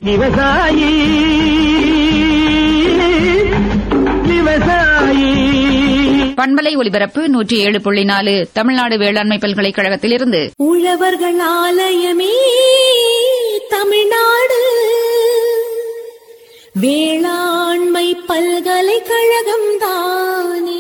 விவசாயி விவசாயி பண்பலை ஒலிபரப்பு நூற்றி ஏழு புள்ளி நாலு தமிழ்நாடு வேளாண்மை பல்கலைக்கழகத்திலிருந்து உழவர்கள் ஆலயமே தமிழ்நாடு வேளாண்மை பல்கலைக்கழகம் தானே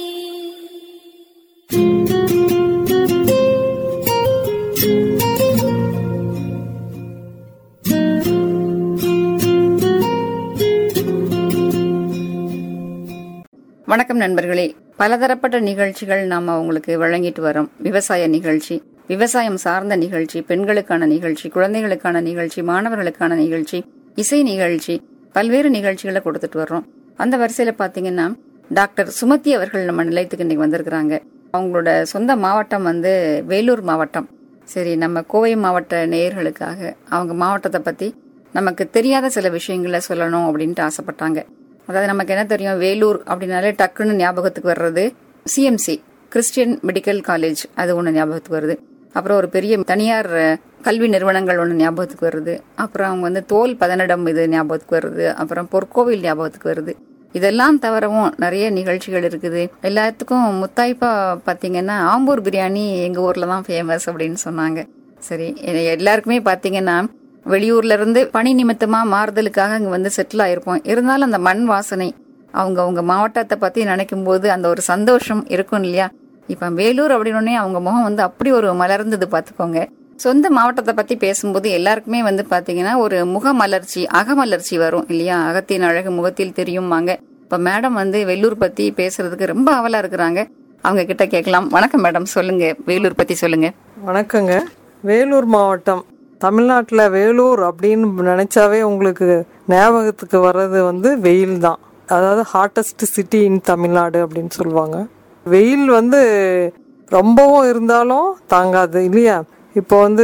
வணக்கம் நண்பர்களே பலதரப்பட்ட நிகழ்ச்சிகள் நாம உங்களுக்கு வழங்கிட்டு வரோம் விவசாய நிகழ்ச்சி விவசாயம் சார்ந்த நிகழ்ச்சி பெண்களுக்கான நிகழ்ச்சி குழந்தைகளுக்கான நிகழ்ச்சி மாணவர்களுக்கான நிகழ்ச்சி இசை நிகழ்ச்சி பல்வேறு நிகழ்ச்சிகளை கொடுத்துட்டு வர்றோம் அந்த வரிசையில பாத்தீங்கன்னா டாக்டர் சுமதி அவர்கள் நம்ம நிலையத்துக்கு இன்னைக்கு வந்திருக்கிறாங்க அவங்களோட சொந்த மாவட்டம் வந்து வேலூர் மாவட்டம் சரி நம்ம கோவை மாவட்ட நேயர்களுக்காக அவங்க மாவட்டத்தை பத்தி நமக்கு தெரியாத சில விஷயங்களை சொல்லணும் அப்படின்ட்டு ஆசைப்பட்டாங்க அதாவது நமக்கு என்ன தெரியும் வேலூர் அப்படின்னாலே டக்குன்னு ஞாபகத்துக்கு வர்றது சிஎம்சி கிறிஸ்டியன் மெடிக்கல் காலேஜ் அது ஒன்று ஞாபகத்துக்கு வருது அப்புறம் ஒரு பெரிய தனியார் அஹ், கல்வி நிறுவனங்கள் ஒன்று ஞாபகத்துக்கு வருது அப்புறம் அவங்க வந்து தோல் பதனிடம் இது ஞாபகத்துக்கு வருது அப்புறம் பொற்கோவில் ஞாபகத்துக்கு வருது இதெல்லாம் தவிரவும் நிறைய நிகழ்ச்சிகள் இருக்குது எல்லாத்துக்கும் முத்தாய்ப்பா பாத்தீங்கன்னா ஆம்பூர் பிரியாணி எங்க ஊர்ல தான் ஃபேமஸ் அப்படின்னு சொன்னாங்க சரி எ- எல்லாருக்குமே பாத்தீங்கன்னா வெளியூர்ல இருந்து பணி நிமித்தமா மாறுதலுக்காக இங்க வந்து செட்டில் ஆயிருப்போம் இருந்தாலும் அந்த மண் வாசனை அவங்க அவங்க மாவட்டத்தை பத்தி நினைக்கும் போது அந்த ஒரு சந்தோஷம் இருக்கும் இல்லையா இப்ப வேலூர் அப்படின்னே அவங்க முகம் வந்து அப்படி ஒரு மலர்ந்தது பாத்துக்கோங்க சொந்த மாவட்டத்தை பத்தி பேசும்போது எல்லாருக்குமே வந்து பாத்தீங்கன்னா ஒரு முகமலர்ச்சி அகமலர்ச்சி வரும் இல்லையா அகத்தின் அழகு முகத்தில் தெரியுமாங்க இப்ப மேடம் வந்து வெள்ளூர் பத்தி பேசுறதுக்கு ரொம்ப ஆவலா இருக்கிறாங்க அவங்க கிட்ட கேட்கலாம் வணக்கம் மேடம் சொல்லுங்க வேலூர் பத்தி சொல்லுங்க வணக்கங்க வேலூர் மாவட்டம் தமிழ்நாட்டில் வேலூர் அப்படின்னு நினைச்சாவே உங்களுக்கு ஞாபகத்துக்கு வர்றது வந்து வெயில் தான் அதாவது ஹாட்டஸ்ட் சிட்டி இன் தமிழ்நாடு அப்படின்னு சொல்லுவாங்க வெயில் வந்து ரொம்பவும் இருந்தாலும் தாங்காது இல்லையா இப்போ வந்து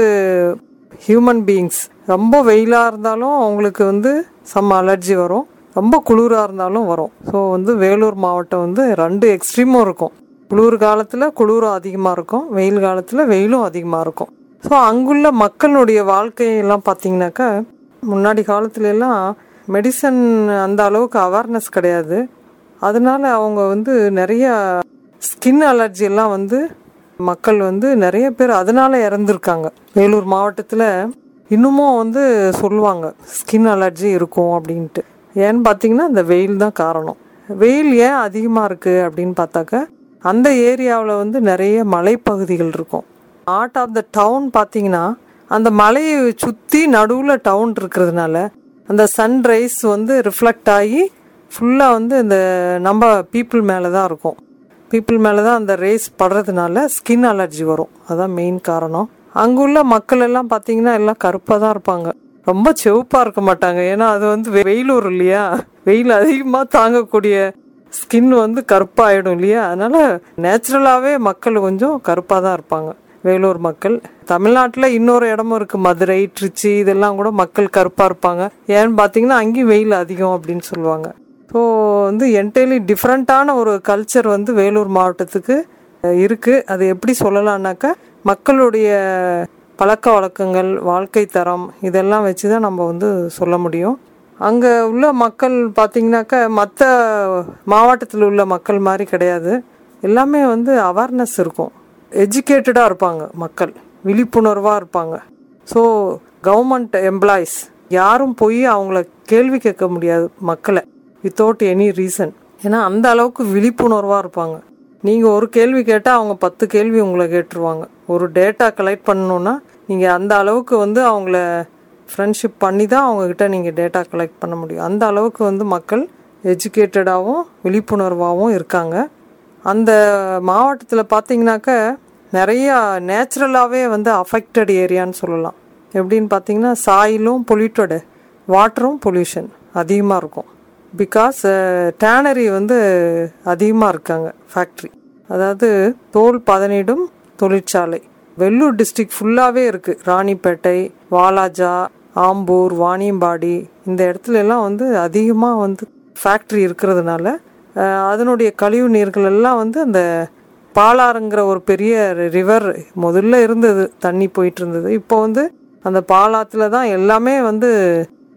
ஹியூமன் பீயிங்ஸ் ரொம்ப வெயிலாக இருந்தாலும் அவங்களுக்கு வந்து சம் அலர்ஜி வரும் ரொம்ப குளிராக இருந்தாலும் வரும் ஸோ வந்து வேலூர் மாவட்டம் வந்து ரெண்டு எக்ஸ்ட்ரீமும் இருக்கும் குளிர் காலத்தில் குளிரும் அதிகமாக இருக்கும் வெயில் காலத்தில் வெயிலும் அதிகமாக இருக்கும் ஸோ அங்குள்ள மக்களுடைய வாழ்க்கையெல்லாம் பார்த்தீங்கன்னாக்கா முன்னாடி காலத்துல எல்லாம் மெடிசன் அந்த அளவுக்கு அவேர்னஸ் கிடையாது அதனால அவங்க வந்து நிறைய ஸ்கின் அலர்ஜி எல்லாம் வந்து மக்கள் வந்து நிறைய பேர் அதனால இறந்துருக்காங்க வேலூர் மாவட்டத்தில் இன்னமும் வந்து சொல்லுவாங்க ஸ்கின் அலர்ஜி இருக்கும் அப்படின்ட்டு ஏன்னு பார்த்தீங்கன்னா இந்த வெயில் தான் காரணம் வெயில் ஏன் அதிகமாக இருக்குது அப்படின்னு பார்த்தாக்கா அந்த ஏரியாவில் வந்து நிறைய மலைப்பகுதிகள் இருக்கும் ஆர்ட் ஆஃப் த டவுன் பார்த்தீங்கன்னா அந்த மலையை சுற்றி நடுவில் டவுன் இருக்கிறதுனால அந்த சன்ரைஸ் வந்து ரிஃப்ளெக்ட் ஆகி ஃபுல்லாக வந்து இந்த நம்ம பீப்புள் மேலே தான் இருக்கும் பீப்புள் மேலே தான் அந்த ரேஸ் படுறதுனால ஸ்கின் அலர்ஜி வரும் அதான் மெயின் காரணம் அங்குள்ள மக்கள் எல்லாம் பார்த்தீங்கன்னா எல்லாம் கருப்பாக தான் இருப்பாங்க ரொம்ப செவப்பாக இருக்க மாட்டாங்க ஏன்னா அது வந்து வெ- வெயிலூர் இல்லையா வெயில் அதிகமாக தாங்கக்கூடிய ஸ்கின் வந்து கருப்பாயிடும் இல்லையா அதனால நேச்சுரலாகவே மக்கள் கொஞ்சம் கருப்பாக தான் இருப்பாங்க வேலூர் மக்கள் தமிழ்நாட்டில் இன்னொரு இடமும் இருக்குது மதுரை திருச்சி இதெல்லாம் கூட மக்கள் கருப்பாக இருப்பாங்க ஏன்னு பார்த்தீங்கன்னா அங்கேயும் வெயில் அதிகம் அப்படின்னு சொல்லுவாங்க ஸோ வந்து என்டையர்லி டிஃப்ரெண்ட்டான ஒரு கல்ச்சர் வந்து வேலூர் மாவட்டத்துக்கு அஹ், இருக்கு அது எப்படி சொல்லலாம்னாக்கா மக்களுடைய பழக்க வழக்கங்கள் வாழ்க்கை தரம் இதெல்லாம் வச்சு தான் நம்ம வந்து சொல்ல முடியும் அங்கே உள்ள மக்கள் பார்த்தீங்கன்னாக்கா மற்ற மாவட்டத்தில் உள்ள மக்கள் மாதிரி கிடையாது எல்லாமே வந்து அவேர்னஸ் இருக்கும் எஜுகேட்டடாக இருப்பாங்க மக்கள் விழிப்புணர்வாக இருப்பாங்க ஸோ கவர்மெண்ட் எம்ப்ளாயிஸ் யாரும் போய் அவங்கள கேள்வி கேட்க முடியாது மக்களை வித்தவுட் எனி ரீசன் ஏன்னா அந்த அளவுக்கு விழிப்புணர்வாக இருப்பாங்க நீங்கள் ஒரு கேள்வி கேட்டால் அவங்க பத்து கேள்வி உங்களை கேட்டுருவாங்க ஒரு டேட்டா கலெக்ட் பண்ணணுன்னா நீங்கள் அந்த அளவுக்கு வந்து அவங்கள ஃப்ரெண்ட்ஷிப் பண்ணி தான் அவங்கக்கிட்ட நீங்கள் டேட்டா கலெக்ட் பண்ண முடியும் அந்த அளவுக்கு வந்து மக்கள் எஜுகேட்டடாகவும் விழிப்புணர்வாகவும் இருக்காங்க அந்த மாவட்டத்தில் பார்த்தீங்கன்னாக்க நிறையா நேச்சுரலாகவே வந்து அஃபெக்டட் ஏரியான்னு சொல்லலாம் எப்படின்னு பார்த்தீங்கன்னா சாயிலும் பொல்யூட்டடு வாட்டரும் பொல்யூஷன் அதிகமாக இருக்கும் பிகாஸ் டேனரி வந்து அதிகமாக இருக்காங்க ஃபேக்ட்ரி அதாவது தோல் பதனிடும் தொழிற்சாலை வெள்ளூர் டிஸ்ட்ரிக்ட் ஃபுல்லாகவே இருக்குது ராணிப்பேட்டை வாலாஜா ஆம்பூர் வாணியம்பாடி இந்த இடத்துல எல்லாம் வந்து அதிகமாக வந்து ஃபேக்ட்ரி இருக்கிறதுனால அஹ், அதனுடைய கழிவு நீர்கள் எல்லாம் வந்து அந்த பாலாறுங்கிற ஒரு பெரிய ரிவர் முதல்ல இருந்தது தண்ணி போயிட்டு இருந்தது இப்போ வந்து அந்த பாலாத்துல தான் எல்லாமே வந்து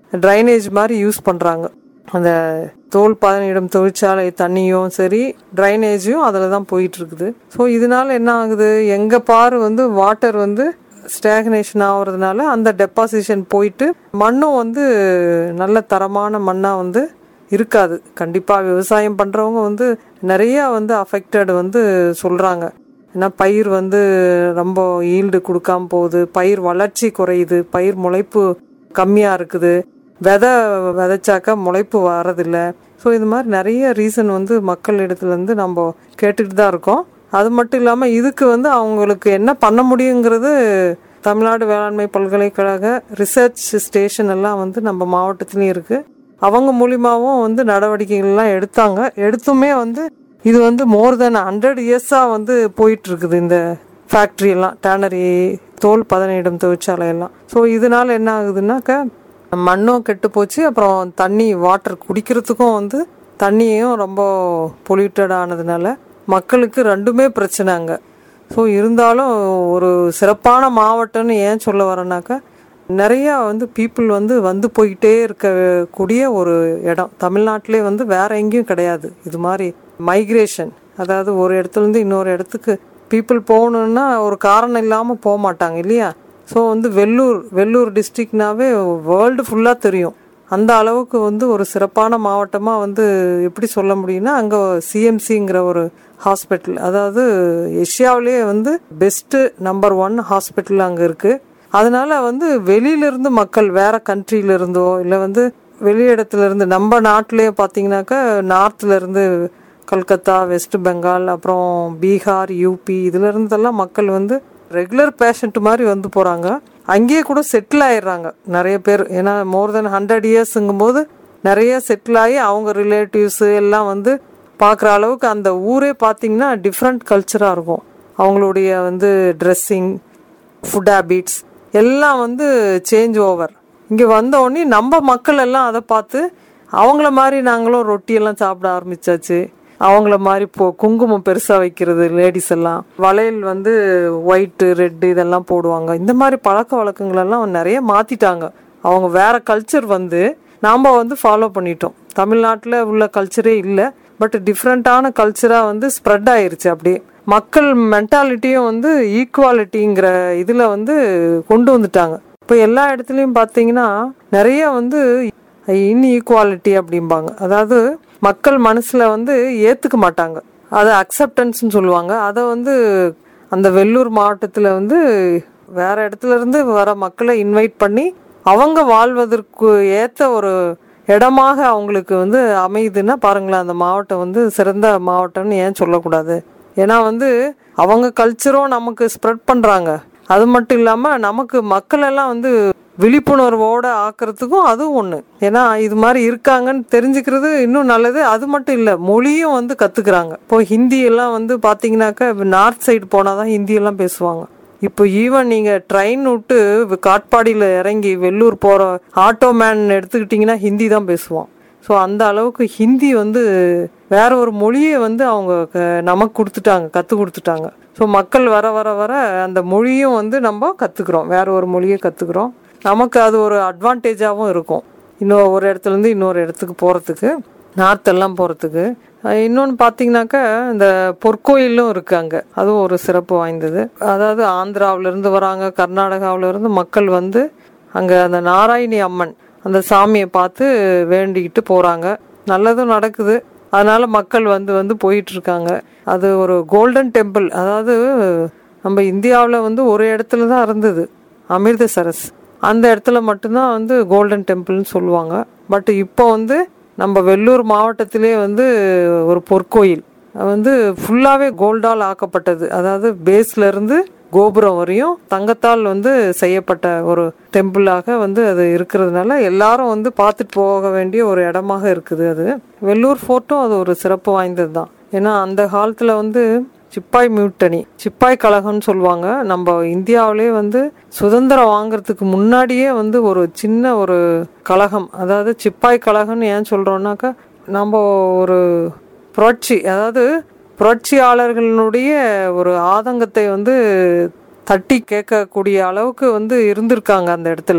ட்ரைனேஜ் மாதிரி யூஸ் பண்ணுறாங்க அந்த தோல் பதனிடும் தொழிற்சாலை தண்ணியும் சரி ட்ரைனேஜும் அதில் தான் போயிட்டு இருக்குது ஸோ இதனால என்ன ஆகுது எங்கே பாரு வந்து வாட்டர் வந்து ஸ்டாக்னேஷன் ஆகுறதுனால அந்த டெபாசிஷன் போயிட்டு மண்ணும் வந்து நல்ல தரமான மண்ணாக வந்து இருக்காது கண்டிப்பாக விவசாயம் பண்ணுறவங்க வந்து நிறையா வந்து அஃபெக்டட் வந்து சொல்கிறாங்க ஏன்னா பயிர் வந்து ரொம்ப ஈல்டு கொடுக்காம போகுது பயிர் வளர்ச்சி குறையுது பயிர் முளைப்பு கம்மியாக இருக்குது விதை விதைச்சாக்கா முளைப்பு வரதில்ல ஸோ இது மாதிரி நிறைய ரீசன் வந்து மக்கள் இடத்துலேருந்து நம்ம கேட்டுட்டு தான் இருக்கோம் அது மட்டும் இல்லாமல் இதுக்கு வந்து அவங்களுக்கு என்ன பண்ண முடியுங்கிறது தமிழ்நாடு வேளாண்மை பல்கலைக்கழக ரிசர்ச் ஸ்டேஷன் எல்லாம் வந்து நம்ம மாவட்டத்துலேயும் இருக்குது அவங்க மூலியமாகவும் வந்து நடவடிக்கைகள்லாம் எடுத்தாங்க எடுத்துமே வந்து இது வந்து மோர் தென் ஹண்ட்ரட் இயர்ஸாக வந்து போயிட்டு இருக்குது இந்த ஃபேக்ட்ரி எல்லாம் டேனரி தோல் பதனிடும் தொழிற்சாலை எல்லாம் ஸோ இதனால என்ன ஆகுதுன்னாக்கா மண்ணும் கெட்டு போச்சு அப்புறம் தண்ணி வாட்டர் குடிக்கிறதுக்கும் வந்து தண்ணியும் ரொம்ப பொல்யூட்டட் ஆனதுனால மக்களுக்கு ரெண்டுமே பிரச்சனை அங்கே ஸோ இருந்தாலும் ஒரு சிறப்பான மாவட்டம்னு ஏன் சொல்ல வரேன்னாக்கா நிறையா வந்து பீப்புள் வந்து வந்து போயிட்டே இருக்கக்கூடிய ஒரு இடம் தமிழ்நாட்டிலே வந்து வேற எங்கேயும் கிடையாது இது மாதிரி மைக்ரேஷன் அதாவது ஒரு இடத்துலேருந்து இன்னொரு இடத்துக்கு பீப்புள் போகணுன்னா ஒரு காரணம் இல்லாமல் போக மாட்டாங்க இல்லையா ஸோ வந்து வெள்ளூர் வெள்ளூர் டிஸ்ட்ரிக்ட்னாவே வேர்ல்டு ஃபுல்லாக தெரியும் அந்த அளவுக்கு வந்து ஒரு சிறப்பான மாவட்டமாக வந்து எப்படி சொல்ல முடியும்னா அங்கே சிஎம்சிங்கிற ஒரு ஹாஸ்பிட்டல் அதாவது ஏஷியாவிலேயே வந்து பெஸ்ட்டு நம்பர் ஒன் ஹாஸ்பிட்டல் அங்கே இருக்குது அதனால வந்து வெளியிலிருந்து மக்கள் வேற கண்ட்ரில இருந்தோ இல்லை வந்து வெளியிடத்துல இருந்து நம்ம நாட்டிலேயே பார்த்தீங்கன்னாக்கா நார்த்ல இருந்து கல்கத்தா வெஸ்ட் பெங்கால் அப்புறம் பீகார் யூபி இதுல இருந்தெல்லாம் மக்கள் வந்து ரெகுலர் பேஷண்ட் மாதிரி வந்து போறாங்க அங்கேயே கூட செட்டில் ஆயிடுறாங்க நிறைய பேர் ஏன்னா மோர் தென் ஹண்ட்ரட் இயர்ஸுங்கும் போது நிறைய செட்டில் ஆகி அவங்க ரிலேட்டிவ்ஸ் எல்லாம் வந்து பார்க்குற அளவுக்கு அந்த ஊரே பார்த்தீங்கன்னா டிஃப்ரெண்ட் கல்ச்சராக இருக்கும் அவங்களுடைய வந்து ட்ரெஸ்ஸிங் ஃபுட் ஹேபிட்ஸ் எல்லாம் வந்து சேஞ்ச் ஓவர் இங்கே வந்த உடனே நம்ம மக்கள் எல்லாம் அதை பார்த்து அவங்கள மாதிரி நாங்களும் ரொட்டியெல்லாம் சாப்பிட ஆரம்பிச்சாச்சு அவங்கள மாதிரி இப்போ குங்குமம் பெருசாக வைக்கிறது லேடிஸ் எல்லாம் வளையல் வந்து ஒயிட்டு ரெட்டு இதெல்லாம் போடுவாங்க இந்த மாதிரி பழக்க வழக்கங்களெல்லாம் நிறைய மாற்றிட்டாங்க அவங்க வேற கல்ச்சர் வந்து நாம் வந்து ஃபாலோ பண்ணிட்டோம் தமிழ்நாட்டில் உள்ள கல்ச்சரே இல்லை பட் டிஃப்ரெண்ட்டான கல்ச்சராக வந்து ஸ்ப்ரெட் ஆயிருச்சு அப்படியே மக்கள் மென்டாலிட்டியும் வந்து ஈக்குவாலிட்டிங்கிற இதில் வந்து கொண்டு வந்துட்டாங்க இப்போ எல்லா இடத்துலையும் பார்த்தீங்கன்னா நிறைய வந்து இன்ஈக்குவாலிட்டி அப்படிம்பாங்க அதாவது மக்கள் மனசில் வந்து ஏற்றுக்க மாட்டாங்க அதை அக்செப்டன்ஸ்னு சொல்லுவாங்க அதை வந்து அந்த வெள்ளூர் மாவட்டத்தில் வந்து வேற இடத்துல இருந்து வர மக்களை இன்வைட் பண்ணி அவங்க வாழ்வதற்கு ஏற்ற ஒரு இடமாக அவங்களுக்கு வந்து அமையுதுன்னா பாருங்களேன் அந்த மாவட்டம் வந்து சிறந்த மாவட்டம்னு ஏன் சொல்லக்கூடாது ஏன்னா வந்து அவங்க கல்ச்சரும் நமக்கு ஸ்ப்ரெட் பண்ணுறாங்க அது மட்டும் இல்லாமல் நமக்கு மக்கள் எல்லாம் வந்து விழிப்புணர்வோட ஆக்கிறதுக்கும் அதுவும் ஒன்று ஏன்னா இது மாதிரி இருக்காங்கன்னு தெரிஞ்சுக்கிறது இன்னும் நல்லது அது மட்டும் இல்லை மொழியும் வந்து கற்றுக்குறாங்க இப்போ ஹிந்தி எல்லாம் வந்து பார்த்தீங்கன்னாக்கா நார்த் சைடு போனால் தான் ஹிந்தி எல்லாம் பேசுவாங்க இப்போ ஈவன் நீங்கள் ட்ரெயின் விட்டு காட்பாடியில் இறங்கி வெள்ளூர் போகிற ஆட்டோ மேன் எடுத்துக்கிட்டிங்கன்னா ஹிந்தி தான் பேசுவான் ஸோ அந்த அளவுக்கு ஹிந்தி வந்து வேற ஒரு மொழியை வந்து அவங்க க- நமக்கு கொடுத்துட்டாங்க கற்றுக் கொடுத்துட்டாங்க ஸோ மக்கள் வர வர வர அந்த மொழியும் வந்து நம்ம கற்றுக்குறோம் வேற ஒரு மொழியை கற்றுக்குறோம் நமக்கு அது ஒரு அட்வான்டேஜாகவும் இருக்கும் இன்னும் ஒரு இடத்துலேருந்து இன்னொரு இடத்துக்கு போகிறதுக்கு நார்த் எல்லாம் போகிறதுக்கு இன்னொன்று பார்த்தீங்கன்னாக்கா இந்த பொற்கோயிலும் இருக்கு அங்கே அதுவும் ஒரு சிறப்பு வாய்ந்தது அதாவது ஆந்திராவிலேருந்து வராங்க கர்நாடகாவிலேருந்து மக்கள் வந்து அங்கே அந்த நாராயணி அம்மன் அந்த சாமியை பார்த்து வேண்டிக்கிட்டு போகிறாங்க நல்லதும் நடக்குது அதனால மக்கள் வந்து வந்து போயிட்டு இருக்காங்க அது ஒரு கோல்டன் டெம்பிள் அதாவது நம்ம இந்தியாவில் வந்து ஒரு இடத்துல தான் இருந்தது அமிர்தசரஸ் அந்த இடத்துல மட்டும்தான் வந்து கோல்டன் டெம்பிள்னு சொல்லுவாங்க பட் இப்போ வந்து நம்ம வெள்ளூர் மாவட்டத்திலே வந்து ஒரு பொற்கோயில் அது வந்து ஃபுல்லாகவே கோல்டால் ஆக்கப்பட்டது அதாவது பேஸ்ல இருந்து கோபுரம் வரையும் தங்கத்தால் வந்து செய்யப்பட்ட ஒரு டெம்பிளாக வந்து அது இருக்கிறதுனால எல்லாரும் வந்து பார்த்துட்டு போக வேண்டிய ஒரு இடமாக இருக்குது அது வெள்ளூர் ஃபோர்ட்டும் அது ஒரு சிறப்பு வாய்ந்தது தான் ஏன்னா அந்த காலத்தில் வந்து சிப்பாய் மியூட்டனி சிப்பாய் கழகம்னு சொல்லுவாங்க நம்ம இந்தியாவிலே வந்து சுதந்திரம் வாங்குறதுக்கு முன்னாடியே வந்து ஒரு சின்ன ஒரு கழகம் அதாவது சிப்பாய் கழகம்னு ஏன் சொல்றோம்னாக்கா நம்ம ஒரு புரட்சி அதாவது புரட்சியாளர்களுடைய ஒரு ஆதங்கத்தை வந்து தட்டி கேட்கக்கூடிய அளவுக்கு வந்து இருந்திருக்காங்க அந்த இடத்துல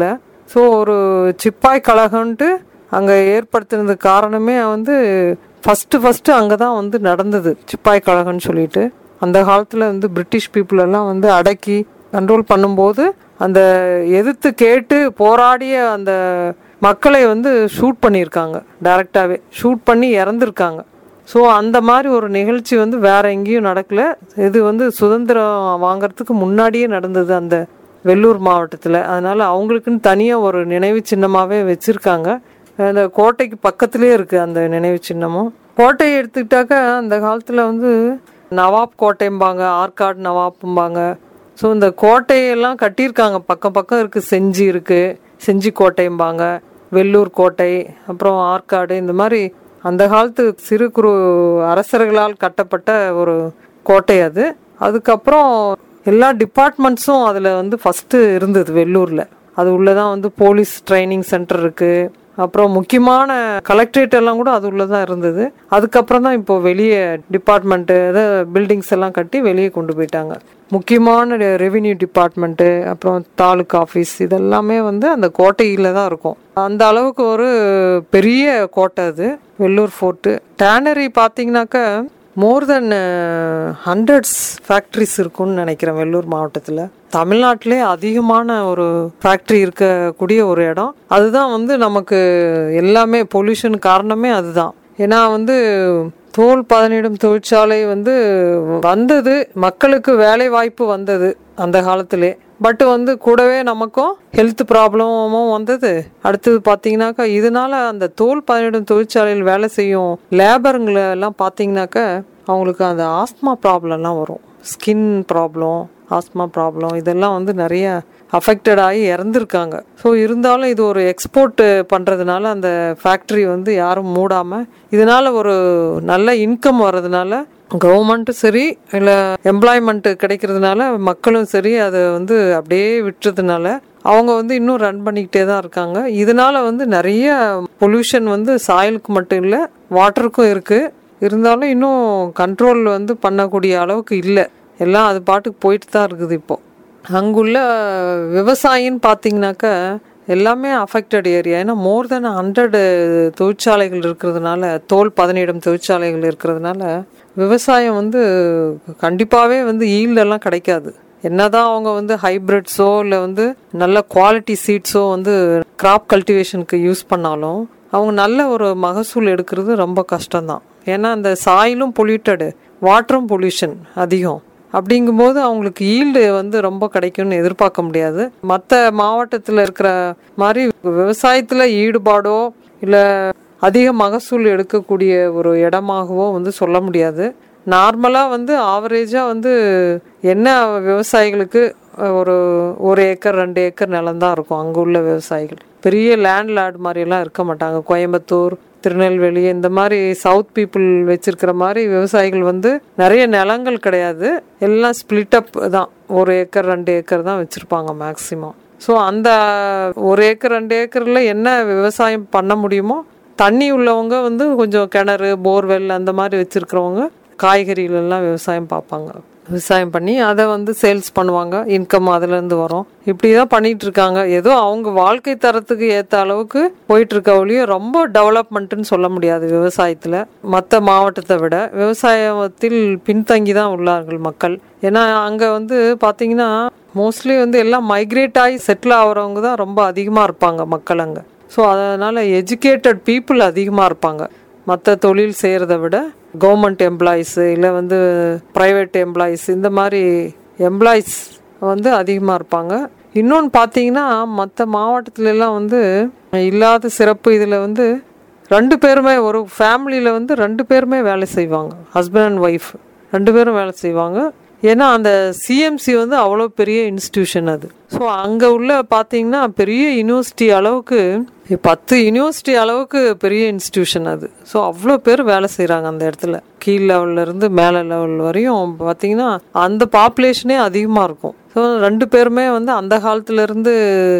ஸோ ஒரு சிப்பாய் கழகம்ன்ட்டு அங்கே ஏற்படுத்தினது காரணமே வந்து ஃபஸ்ட்டு ஃபஸ்ட்டு அங்கே தான் வந்து நடந்தது சிப்பாய் கழகம்னு சொல்லிட்டு அந்த காலத்தில் வந்து பிரிட்டிஷ் பீப்புள் எல்லாம் வந்து அடக்கி கண்ட்ரோல் பண்ணும்போது அந்த எதிர்த்து கேட்டு போராடிய அந்த மக்களை வந்து ஷூட் பண்ணியிருக்காங்க டைரெக்டாகவே ஷூட் பண்ணி இறந்துருக்காங்க ஸோ அந்த மாதிரி ஒரு நிகழ்ச்சி வந்து வேற எங்கேயும் நடக்கல இது வந்து சுதந்திரம் வாங்குறதுக்கு முன்னாடியே நடந்தது அந்த வெள்ளூர் மாவட்டத்தில் அதனால அவங்களுக்குன்னு தனியாக ஒரு நினைவு சின்னமாகவே வச்சுருக்காங்க அந்த கோட்டைக்கு பக்கத்துலேயே இருக்குது அந்த நினைவு சின்னமும் கோட்டையை எடுத்துக்கிட்டாக்க அந்த காலத்தில் வந்து நவாப் கோட்டைம்பாங்க ஆற்காடு நவாப்பும்பாங்க ஸோ இந்த கோட்டையெல்லாம் கட்டியிருக்காங்க பக்கம் பக்கம் இருக்குது செஞ்சி இருக்குது செஞ்சி கோட்டைம்பாங்க வெள்ளூர் கோட்டை அப்புறம் ஆற்காடு இந்த மாதிரி அந்த காலத்து சிறு குறு அரசர்களால் கட்டப்பட்ட ஒரு கோட்டை அது அதுக்கப்புறம் எல்லா டிபார்ட்மெண்ட்ஸும் அதில் வந்து ஃபஸ்ட்டு இருந்தது வெள்ளூரில் அது உள்ளதான் வந்து போலீஸ் ட்ரைனிங் சென்டர் இருக்குது அப்புறம் முக்கியமான கலெக்டரேட் எல்லாம் கூட அது உள்ளதான் இருந்தது அதுக்கப்புறம் தான் இப்போ வெளியே டிபார்ட்மெண்ட்டு பில்டிங்ஸ் எல்லாம் கட்டி வெளியே கொண்டு போயிட்டாங்க முக்கியமான ரெவென்யூ டிபார்ட்மெண்ட்டு அப்புறம் தாலுக் ஆஃபீஸ் இதெல்லாமே வந்து அந்த கோட்டையில் தான் இருக்கும் அந்த அளவுக்கு ஒரு பெரிய கோட்டை அது வெள்ளூர் ஃபோர்ட்டு டேனரி பார்த்தீங்கன்னாக்கா மோர் தென் ஹண்ட்ரட்ஸ் ஃபேக்ட்ரிஸ் இருக்கும்னு நினைக்கிறேன் வெள்ளூர் மாவட்டத்தில் தமிழ்நாட்டிலே அதிகமான ஒரு ஃபேக்ட்ரி இருக்கக்கூடிய ஒரு இடம் அதுதான் வந்து நமக்கு எல்லாமே பொல்யூஷன் காரணமே அதுதான் ஏன்னா வந்து தோல் பதனிடும் தொழிற்சாலை வந்து வந்தது மக்களுக்கு வேலை வாய்ப்பு வந்தது அந்த காலத்திலே பட் வந்து கூடவே நமக்கும் ஹெல்த் ப்ராப்ளமும் வந்தது அடுத்தது பார்த்தீங்கன்னாக்கா இதனால அந்த தோல் பதனிடும் தொழிற்சாலையில் வேலை செய்யும் லேபருங்களை எல்லாம் பார்த்தீங்கன்னாக்கா அவங்களுக்கு அந்த ஆஸ்மா ப்ராப்ளம்லாம் வரும் ஸ்கின் ப்ராப்ளம் ஆஸ்மா ப்ராப்ளம் இதெல்லாம் வந்து நிறைய அஃபெக்டட் ஆகி இறந்துருக்காங்க ஸோ இருந்தாலும் இது ஒரு எக்ஸ்போர்ட் பண்ணுறதுனால அந்த ஃபேக்ட்ரி வந்து யாரும் மூடாமல் இதனால ஒரு நல்ல இன்கம் வர்றதுனால கவர்மெண்ட்டும் சரி இல்லை எம்ப்ளாய்மெண்ட் கிடைக்கிறதுனால மக்களும் சரி அதை வந்து அப்படியே விட்டுறதுனால அவங்க வந்து இன்னும் ரன் பண்ணிக்கிட்டே தான் இருக்காங்க இதனால வந்து நிறைய பொல்யூஷன் வந்து சாயலுக்கு மட்டும் இல்லை வாட்டருக்கும் இருக்குது இருந்தாலும் இன்னும் கண்ட்ரோல் வந்து பண்ணக்கூடிய அளவுக்கு இல்லை எல்லாம் அது பாட்டுக்கு போயிட்டு தான் இருக்குது இப்போ அங்குள்ள விவசாயின்னு பார்த்தீங்கன்னாக்கா எல்லாமே அஃபெக்டட் ஏரியா ஏன்னா மோர் தென் ஹண்ட்ரட் தொழிற்சாலைகள் இருக்கிறதுனால தோல் பதனிடம் தொழிற்சாலைகள் இருக்கிறதுனால விவசாயம் வந்து கண்டிப்பாகவே வந்து ஈல்டெல்லாம் கிடைக்காது என்னதான் அவங்க வந்து ஹைபிரிட்ஸோ இல்லை வந்து நல்ல குவாலிட்டி சீட்ஸோ வந்து கிராப் கல்டிவேஷனுக்கு யூஸ் பண்ணாலும் அவங்க நல்ல ஒரு மகசூல் எடுக்கிறது ரொம்ப கஷ்டம்தான் ஏன்னா அந்த சாயிலும் பொல்யூட்டடு வாட்டரும் பொல்யூஷன் அதிகம் அப்படிங்கும்போது அவங்களுக்கு ஈல்டு வந்து ரொம்ப கிடைக்கும்னு எதிர்பார்க்க முடியாது மற்ற மாவட்டத்தில் இருக்கிற மாதிரி விவசாயத்தில் ஈடுபாடோ இல்லை அதிக மகசூல் எடுக்கக்கூடிய ஒரு இடமாகவோ வந்து சொல்ல முடியாது நார்மலாக வந்து ஆவரேஜாக வந்து என்ன விவசாயிகளுக்கு ஒரு ஒரு ஏக்கர் ரெண்டு ஏக்கர் நிலம்தான் இருக்கும் அங்கே உள்ள விவசாயிகள் பெரிய லேண்ட் லார்ட் மாதிரியெல்லாம் இருக்க மாட்டாங்க கோயம்புத்தூர் திருநெல்வேலி இந்த மாதிரி சவுத் பீப்புள் வச்சிருக்கிற மாதிரி விவசாயிகள் வந்து நிறைய நிலங்கள் கிடையாது எல்லாம் ஸ்பிளிட் அப் தான் ஒரு ஏக்கர் ரெண்டு ஏக்கர் தான் வச்சுருப்பாங்க மேக்சிமம் ஸோ அந்த ஒரு ஏக்கர் ரெண்டு ஏக்கரில் என்ன விவசாயம் பண்ண முடியுமோ தண்ணி உள்ளவங்க வந்து கொஞ்சம் கிணறு போர்வெல் அந்த மாதிரி வச்சுருக்கிறவங்க காய்கறிகளெல்லாம் விவசாயம் பார்ப்பாங்க விவசாயம் பண்ணி அதை வந்து சேல்ஸ் பண்ணுவாங்க இன்கம் அதுலேருந்து வரும் இப்படி தான் பண்ணிட்டு இருக்காங்க ஏதோ அவங்க வாழ்க்கை தரத்துக்கு ஏற்ற அளவுக்கு போயிட்டு இருக்க ஒழிய ரொம்ப டெவலப்மெண்ட்டுன்னு சொல்ல முடியாது விவசாயத்தில் மற்ற மாவட்டத்தை விட விவசாயத்தில் பின்தங்கி தான் உள்ளார்கள் மக்கள் ஏன்னா அங்கே வந்து பார்த்தீங்கன்னா மோஸ்ட்லி வந்து எல்லாம் மைக்ரேட் ஆகி செட்டில் ஆகிறவங்க தான் ரொம்ப அதிகமாக இருப்பாங்க மக்கள் அங்கே ஸோ அதனால் எஜுகேட்டட் பீப்புள் அதிகமாக இருப்பாங்க மற்ற தொழில் செய்கிறத விட கவர்மெண்ட் எம்ப்ளாயீஸு இல்லை வந்து ப்ரைவேட் எம்ப்ளாயீஸ் இந்த மாதிரி எம்ப்ளாயீஸ் வந்து அதிகமாக இருப்பாங்க இன்னொன்று பார்த்தீங்கன்னா மற்ற மாவட்டத்துலலாம் வந்து இல்லாத சிறப்பு இதில் வந்து ரெண்டு பேருமே ஒரு ஃபேமிலியில் வந்து ரெண்டு பேருமே வேலை செய்வாங்க ஹஸ்பண்ட் அண்ட் ஒய்ஃப் ரெண்டு பேரும் வேலை செய்வாங்க ஏன்னா அந்த சிஎம்சி வந்து அவ்வளோ பெரிய இன்ஸ்டியூஷன் அது ஸோ அங்கே உள்ள பார்த்தீங்கன்னா பெரிய யூனிவர்சிட்டி அளவுக்கு பத்து யூனிவர்சிட்டி அளவுக்கு பெரிய இன்ஸ்டியூஷன் அது ஸோ அவ்வளோ பேர் வேலை செய்கிறாங்க அந்த இடத்துல கீழ் லெவல்ல இருந்து மேலே லெவல் வரையும் பார்த்தீங்கன்னா அந்த பாப்புலேஷனே அதிகமாக இருக்கும் ஸோ ரெண்டு பேருமே வந்து அந்த காலத்துல இருந்து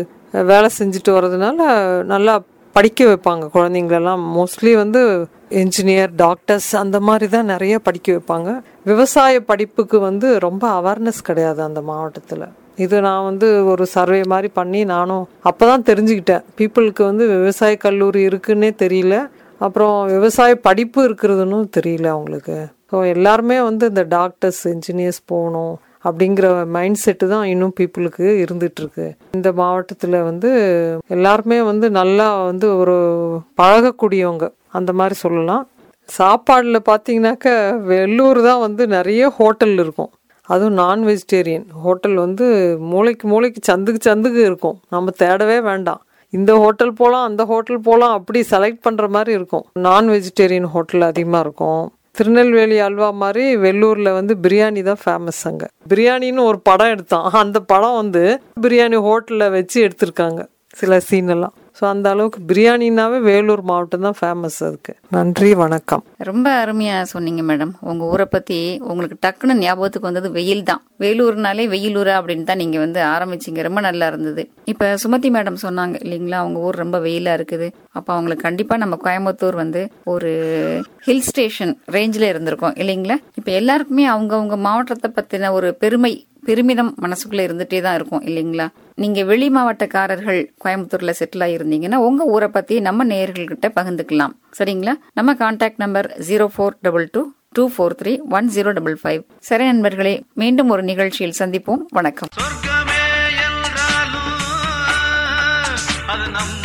வேலை செஞ்சுட்டு வர்றதுனால நல்லா படிக்க வைப்பாங்க குழந்தைங்களெல்லாம் மோஸ்ட்லி வந்து என்ஜினியர் டாக்டர்ஸ் அந்த மாதிரி தான் நிறைய படிக்க வைப்பாங்க விவசாய படிப்புக்கு வந்து ரொம்ப அவேர்னஸ் கிடையாது அந்த மாவட்டத்தில் இது நான் வந்து ஒரு சர்வே மாதிரி பண்ணி நானும் அப்போ தான் தெரிஞ்சுக்கிட்டேன் பீப்புளுக்கு வந்து விவசாய கல்லூரி இருக்குன்னே தெரியல அப்புறம் விவசாய படிப்பு இருக்கிறதுன்னு தெரியல அவங்களுக்கு ஸோ எல்லாருமே வந்து இந்த டாக்டர்ஸ் இன்ஜினியர்ஸ் போகணும் அப்படிங்கிற மைண்ட் செட்டு தான் இன்னும் பீப்புளுக்கு இருந்துட்டு இருக்கு இந்த மாவட்டத்தில் வந்து எல்லாருமே வந்து நல்லா வந்து ஒரு பழகக்கூடியவங்க அந்த மாதிரி சொல்லலாம் சாப்பாடில் பார்த்தீங்கன்னாக்க வெள்ளூர் தான் வந்து நிறைய ஹோட்டல் இருக்கும் அதுவும் நான் வெஜிடேரியன் ஹோட்டல் வந்து மூளைக்கு மூளைக்கு சந்துக்கு சந்துக்கு இருக்கும் நம்ம தேடவே வேண்டாம் இந்த ஹோட்டல் போகலாம் அந்த ஹோட்டல் போகலாம் அப்படி செலக்ட் பண்ணுற மாதிரி இருக்கும் நான் வெஜிடேரியன் ஹோட்டல் அதிகமாக இருக்கும் திருநெல்வேலி அல்வா மாதிரி வெள்ளூரில் வந்து பிரியாணி தான் ஃபேமஸ் அங்கே பிரியாணின்னு ஒரு படம் எடுத்தான் அந்த படம் வந்து பிரியாணி ஹோட்டலில் வச்சு எடுத்திருக்காங்க சில சீன் எல்லாம் ஸோ அந்த அளவுக்கு பிரியாணினாவே வேலூர் மாவட்டம் தான் ஃபேமஸ் அதுக்கு நன்றி வணக்கம் ரொம்ப அருமையா சொன்னீங்க மேடம் உங்க ஊரை பத்தி உங்களுக்கு டக்குன்னு ஞாபகத்துக்கு வந்தது வெயில் தான் வேலூர்னாலே வெயிலூரா அப்படின்னு தான் நீங்க வந்து ஆரம்பிச்சீங்க ரொம்ப நல்லா இருந்தது இப்ப சுமதி மேடம் சொன்னாங்க இல்லைங்களா அவங்க ஊர் ரொம்ப வெயிலா இருக்குது அப்ப அவங்களுக்கு கண்டிப்பா நம்ம கோயம்புத்தூர் வந்து ஒரு ஹில் ஸ்டேஷன் ரேஞ்சில் இருந்திருக்கோம் இல்லைங்களா இப்ப எல்லாருக்குமே அவங்கவங்க மாவட்டத்தை பத்தின ஒரு பெருமை பெருமிதம் மனசுக்குள்ள இருந்துட்டே தான் இருக்கும் இல்லைங்களா நீங்க வெளி மாவட்டக்காரர்கள் கோயம்புத்தூர்ல செட்டில் ஆயிருந்தீங்கன்னா உங்க ஊரை பத்தி நம்ம நேயர்கள்கிட்ட பகிர்ந்துக்கலாம் சரிங்களா நம்ம contact number zero four double two two four three one zero double five சரி நண்பர்களே மீண்டும் ஒரு நிகழ்ச்சியில் சந்திப்போம் வணக்கம் சொர்க்கமே என்றாலும் அது நம்ம